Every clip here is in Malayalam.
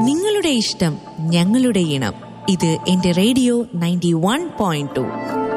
നിങ്ങളുടെ ഇഷ്ടം ഞങ്ങളുടെ ഇണം ഇത് എന്റെ radio ninety one point two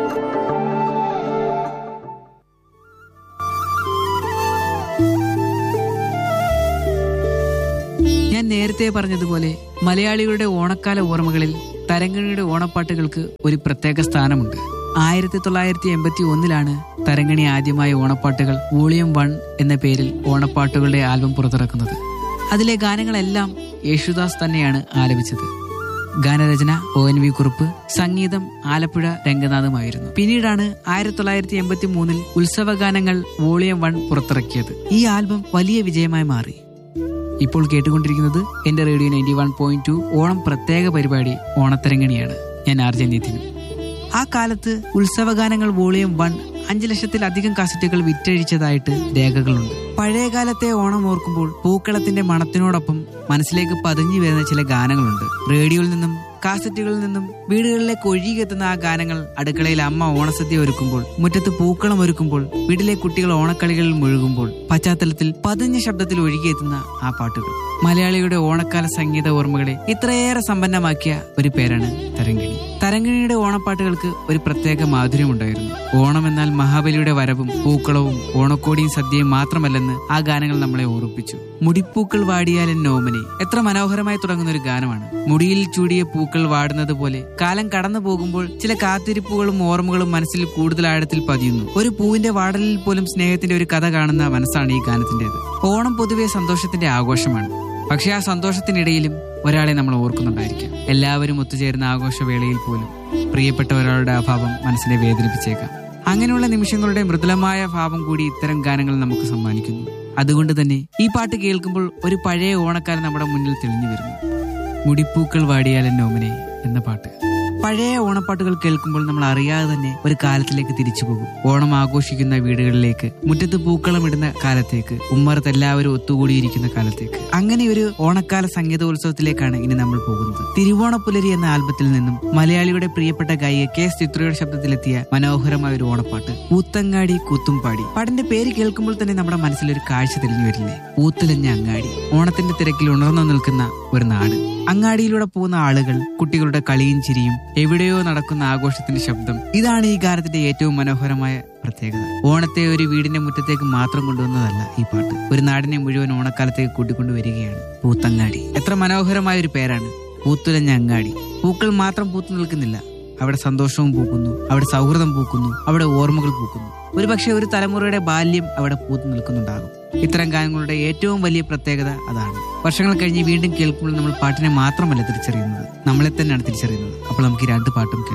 ഞാൻ നേരത്തെ പറഞ്ഞതുപോലെ മലയാളികളുടെ ഓണക്കാല ഓർമ്മകളിൽ തരങ്കണിയുടെ ഓണപ്പാട്ടുകൾക്ക് ഒരു പ്രത്യേക സ്ഥാനമുണ്ട് ആയിരത്തി തൊള്ളായിരത്തി എൺപത്തി ഒന്നിലാണ് തരങ്കണി ആദ്യമായി ഓണപ്പാട്ടുകൾ വോളിയം വൺ എന്ന പേരിൽ ഓണപ്പാട്ടുകളുടെ ആൽബം പുറത്തിറക്കുന്നത് അതിലെ ഗാനങ്ങളെല്ലാം യേശുദാസ് തന്നെയാണ് ആലപിച്ചത് ഗാനരചന ഒ എൻ വി കുറുപ്പ് സംഗീതം ആലപ്പുഴ രംഗനാഥുമായിരുന്നു പിന്നീടാണ് ആയിരത്തി തൊള്ളായിരത്തി എൺപത്തി മൂന്നിൽ ഉത്സവ ഗാനങ്ങൾ വോളിയം വൺ പുറത്തിറക്കിയത് ഈ ആൽബം വലിയ വിജയമായി മാറി ഇപ്പോൾ കേട്ടുകൊണ്ടിരിക്കുന്നത് എന്റെ radio ninety one point two Onam പ്രത്യേക പരിപാടി ഓണത്തരങ്ങണിയാണ് ഞാൻ ആർ ജെ നിതിൻ ആ കാലത്ത് ഉത്സവഗാനങ്ങൾ വോളിയം വൺ അഞ്ചു ലക്ഷത്തിലധികം കാസറ്റുകൾ വിറ്റഴിച്ചതായിട്ട് രേഖകളുണ്ട് പഴയകാലത്തെ ഓണം ഓർക്കുമ്പോൾ പൂക്കളത്തിന്റെ മണത്തിനോടൊപ്പം മനസ്സിലേക്ക് പതിഞ്ഞു വരുന്ന ചില ഗാനങ്ങളുണ്ട് റേഡിയോയിൽ നിന്നും കാസറ്റുകളിൽ നിന്നും വീടുകളിലേക്ക് ഒഴുകിയെത്തുന്ന ആ ഗാനങ്ങൾ അടുക്കളയിൽ അമ്മ ഓണസദ്യ ഒരുക്കുമ്പോൾ മുറ്റത്ത് പൂക്കളം ഒരുക്കുമ്പോൾ വീട്ടിലെ കുട്ടികൾ ഓണക്കളികളിൽ മുഴുകുമ്പോൾ പശ്ചാത്തലത്തിൽ പതിഞ്ഞ ശബ്ദത്തിൽ ഒഴുകിയെത്തുന്ന ആ പാട്ടുകൾ മലയാളിയുടെ ഓണക്കാല സംഗീത ഓർമ്മകളെ ഇത്രയേറെ സമ്പന്നമാക്കിയ ഒരു പേരാണ് തരങ്കിണി തരങ്കിണിയുടെ ഓണപ്പാട്ടുകൾക്ക് ഒരു പ്രത്യേക മാധുര്യമുണ്ടായിരുന്നു ഓണം എന്നാൽ മഹാബലിയുടെ വരവും പൂക്കളവും ഓണക്കോടിയും സദ്യയും മാത്രമല്ലെന്ന് ആ ഗാനങ്ങൾ നമ്മളെ ഓർമ്മിപ്പിച്ചു മുടിപ്പൂക്കൾ വാടിയാലും നോമനെ എത്ര മനോഹരമായി തുടങ്ങുന്ന ഒരു ഗാനമാണ് മുടിയിൽ ചൂടിയ പൂക്കൾ വാടുന്നത് പോലെ കാലം കടന്നു പോകുമ്പോൾ ചില കാത്തിരിപ്പുകളും ഓർമ്മകളും മനസ്സിൽ കൂടുതൽ ആഴത്തിൽ പതിയുന്നു ഒരു പൂവിന്റെ വാടലിൽ പോലും സ്നേഹത്തിന്റെ ഒരു കഥ കാണുന്ന മനസ്സാണ് ഈ ഗാനത്തിന്റേത് ഓണം പൊതുവെ സന്തോഷത്തിന്റെ ആഘോഷമാണ് പക്ഷെ ആ സന്തോഷത്തിനിടയിലും ഒരാളെ നമ്മൾ ഓർക്കുന്നുണ്ടായിരിക്കാം എല്ലാവരും ഒത്തുചേരുന്ന ആഘോഷവേളയിൽ പോലും പ്രിയപ്പെട്ട ഒരാളുടെ അഭാവം മനസ്സിനെ വേദനിപ്പിച്ചേക്കാം അങ്ങനെയുള്ള നിമിഷങ്ങളുടെ മൃദുലമായ ഭാവം കൂടി ഇത്തരം ഗാനങ്ങൾ നമുക്ക് സമ്മാനിക്കുന്നു അതുകൊണ്ട് തന്നെ ഈ പാട്ട് കേൾക്കുമ്പോൾ ഒരു പഴയ ഓണക്കാലം നമ്മുടെ മുന്നിൽ തെളിഞ്ഞു വരുന്നു മുടിപ്പൂക്കൾ വാടിയാലൻ നോമനെ എന്ന പാട്ട് പഴയ ഓണപ്പാട്ടുകൾ കേൾക്കുമ്പോൾ നമ്മൾ അറിയാതെ തന്നെ ഒരു കാലത്തിലേക്ക് തിരിച്ചു പോകും ഓണം ആഘോഷിക്കുന്ന വീടുകളിലേക്ക് മുറ്റത്ത് പൂക്കളം ഇടുന്ന കാലത്തേക്ക് ഉമ്മറത്ത് എല്ലാവരും ഒത്തുകൂടിയിരിക്കുന്ന കാലത്തേക്ക് അങ്ങനെ ഒരു ഓണക്കാല സംഗീതോത്സവത്തിലേക്കാണ് ഇനി നമ്മൾ പോകുന്നത് തിരുവോണപ്പുലരി എന്ന ആൽബത്തിൽ നിന്നും മലയാളിയുടെ പ്രിയപ്പെട്ട ഗായിക കെ എസ് ചിത്രയുടെ ശബ്ദത്തിലെത്തിയ മനോഹരമായ ഒരു ഓണപ്പാട്ട് പൂത്തങ്ങാടി കൂത്തുംപാടി പാടിന്റെ പേര് കേൾക്കുമ്പോൾ തന്നെ നമ്മുടെ മനസ്സിൽ ഒരു കാഴ്ച തെളിഞ്ഞു വരില്ലേ പൂത്തുലഞ്ഞ അങ്ങാടി ഓണത്തിന്റെ തിരക്കിൽ ഉണർന്നു നിൽക്കുന്ന ഒരു നാട് അങ്ങാടിയിലൂടെ പോകുന്ന ആളുകൾ കുട്ടികളുടെ കളിയും ചിരിയും എവിടെയോ നടക്കുന്ന ആഘോഷത്തിന്റെ ശബ്ദം ഇതാണ് ഈ ഗാനത്തിന്റെ ഏറ്റവും മനോഹരമായ പ്രത്യേകത ഓണത്തെ ഒരു വീടിന്റെ മുറ്റത്തേക്ക് മാത്രം കൊണ്ടുവന്നതല്ല ഈ പാട്ട് ഒരു നാടിനെ മുഴുവൻ ഓണക്കാലത്തേക്ക് കൂട്ടിക്കൊണ്ടുവരികയാണ് പൂത്തങ്ങാടി എത്ര മനോഹരമായ ഒരു പേരാണ് പൂത്തുലഞ്ഞ അങ്ങാടി പൂക്കൾ മാത്രം പൂത്തു നിൽക്കുന്നില്ല അവിടെ സന്തോഷവും പൂക്കുന്നു അവിടെ സൗഹൃദം പൂക്കുന്നു അവിടെ ഓർമ്മകൾ പൂക്കുന്നു ഒരുപക്ഷെ ഒരു തലമുറയുടെ ബാല്യം അവിടെ പൂത്തു നിൽക്കുന്നുണ്ടാകും ഇത്തരം ഗാനങ്ങളുടെ ഏറ്റവും വലിയ പ്രത്യേകത അതാണ് വർഷങ്ങൾ കഴിഞ്ഞ് വീണ്ടും കേൾക്കുമ്പോൾ നമ്മൾ പാട്ടിനെ മാത്രമല്ല തിരിച്ചറിയുന്നത് നമ്മളെ തന്നെയാണ് തിരിച്ചറിയുന്നത് അപ്പോൾ നമുക്ക് ഈ രണ്ട് പാട്ടും കേൾക്കാം